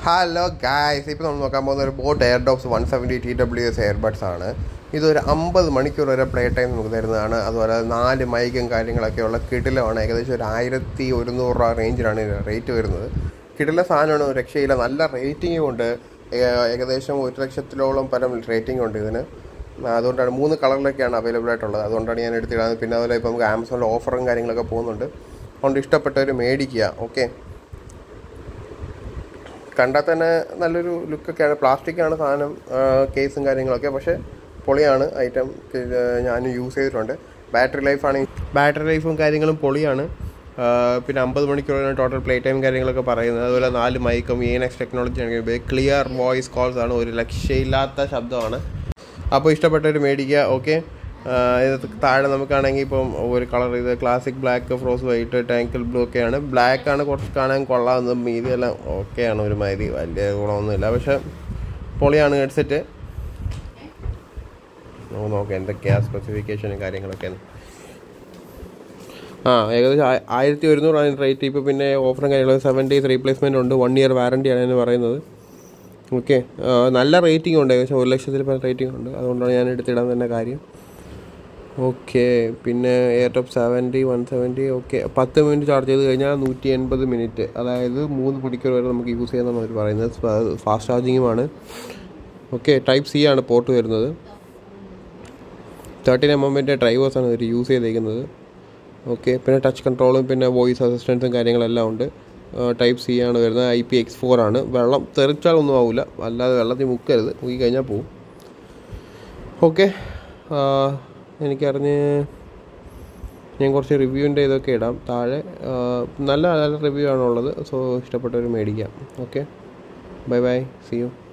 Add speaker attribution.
Speaker 1: hello guys ഇപ്പോൾ നമ്മൾ നോക്കാൻ പോകുന്ന ഒരു boat air dopes one seventy T W S airbuds ആണ് ഇതൊരു അമ്പത് മണിക്കൂർ വരെ പ്ലേ ടൈം നമുക്ക് തരുന്നതാണ് അതുപോലെ നാല് മൈക്കും കാര്യങ്ങളൊക്കെ ഉള്ള കിടിലമാണ് ഏകദേശം ഒരു ആയിരത്തി ഒരുന്നൂറ് രൂപ റേഞ്ചിലാണ് റേറ്റ് വരുന്നത് കിടില സാധനമാണ് ഒരു രക്ഷയില്ല നല്ല റേറ്റിംഗും ഉണ്ട് ഏ- ഏകദേശം ഒരു ലക്ഷത്തിലോളം പരം റേറ്റിംഗ് ഉണ്ട് ഇതിന് അതുകൊണ്ടാണ് മൂന്ന് കളറിലൊക്കെയാണ് അവൈലബിൾ ആയിട്ടുള്ളത് അതുകൊണ്ടാണ് ഞാൻ എടുത്തിടാൻ പിന്നെ അതുപോലെ ഇപ്പോൾ നമുക്ക് ആമസോണിൽ ഓഫറും കാര്യങ്ങളൊക്കെ പോകുന്നുണ്ട് അതുകൊണ്ട് ഇഷ്ടപ്പെട്ടവർ മേടിക്കുക ഓക്കെ കണ്ടാൽ തന്നെ നല്ലൊരു ലുക്കൊക്കെയാണ് പ്ലാസ്റ്റിക്കാണ് സാധനം കേസും കാര്യങ്ങളൊക്കെ പക്ഷേ പൊളിയാണ് ഐറ്റം ഞാൻ യൂസ് ചെയ്തിട്ടുണ്ട് ബാറ്ററി ലൈഫാണ് ബാറ്ററി ലൈഫും കാര്യങ്ങളും പൊളിയാണ് ആ, പിന്നെ അമ്പത് മണിക്കൂറാണ് ടോട്ടൽ പ്ലേ ടൈം കാര്യങ്ങളൊക്കെ പറയുന്നത് അതുപോലെ നാല് മൈക്കും E N X technology clear voice calls ആണ് ഒരു രക്ഷയില്ലാത്ത ശബ്ദമാണ് അപ്പോൾ ഇഷ്ടപ്പെട്ടവർ മേടിക്കുക ഓക്കെ ഇത് താഴെ നമുക്കാണെങ്കിൽ ഇപ്പം ഒരു കളർ ഇത് classic black frost white tangle blue ഒക്കെയാണ് ബ്ലാക്ക് ആണ് കുറച്ച് കാണാൻ കൊള്ളാവുന്നത് മീതിയെല്ലാം ഓക്കെയാണ് ഒരുമാതിരി വലിയ ഗുണമൊന്നുമില്ല പക്ഷെ പൊളിയാണ് ഹെഡ്സെറ്റ് നമുക്ക് നോക്കാം എന്തൊക്കെയാണ് സ്പെസിഫിക്കേഷനും കാര്യങ്ങളൊക്കെയാണ് ആ ഏകദേശം ആ- ആയിരത്തി ഒരുന്നൂറാണ് റേറ്റ് ഇപ്പോൾ പിന്നെ ഓഫറും കാര്യങ്ങളും സെവൻ ഡേയ്സ് റീപ്ലേസ്മെൻ്റ് ഉണ്ട് വൺ ഇയർ വാറണ്ടിയാണ് എന്ന് പറയുന്നത് ഓക്കെ നല്ല റേറ്റിംഗ് ഉണ്ട് ഏകദേശം ഒരു ലക്ഷത്തിൽ പല റേറ്റിംഗ് ഉണ്ട് അതുകൊണ്ടാണ് ഞാൻ എടുത്തിടാൻ തന്നെ കാര്യം ഓക്കെ പിന്നെ air dopes seventy one seventy okay പത്ത് മിനിറ്റ് ചാർജ് ചെയ്ത് കഴിഞ്ഞാൽ നൂറ്റി എൺപത് മിനിറ്റ് അതായത് മൂന്ന് മണിക്കൂർ വരെ നമുക്ക് യൂസ് ചെയ്യാമെന്നാണ് അവർ പറയുന്നത് ഫാസ്റ്റ് ചാർജിങ്ങുമാണ് ഓക്കെ ടൈപ്പ് സി ആണ് പോർട്ട് വരുന്നത് തേർട്ടീൻ എം എമ്മിൻ്റെ ഡ്രൈവേഴ്സാണ് ഇവർ യൂസ് ചെയ്തേക്കുന്നത് ഓക്കെ പിന്നെ ടച്ച് കൺട്രോളും പിന്നെ വോയിസ് അസിസ്റ്റൻസും കാര്യങ്ങളെല്ലാം ഉണ്ട് ടൈപ്പ് സി ആണ് വരുന്നത് ഐ പി എക്സ് ഫോർ ആണ് വെള്ളം തെറിച്ചാൽ ഒന്നും ആവില്ല അല്ലാതെ വെള്ളത്തിൽ മുക്കരുത് മുക്കി കഴിഞ്ഞാൽ പോവും ഓക്കെ എനിക്കറിഞ്ഞ് ഞാൻ കുറച്ച് റിവ്യൂവിൻ്റെ ഇതൊക്കെ ഇടാം താഴെ ആ, നല്ല നല്ല റിവ്യൂ ആണുള്ളത് സോ ഇഷ്ടപ്പെട്ടവർ മേടിക്കാം okay bye bye see U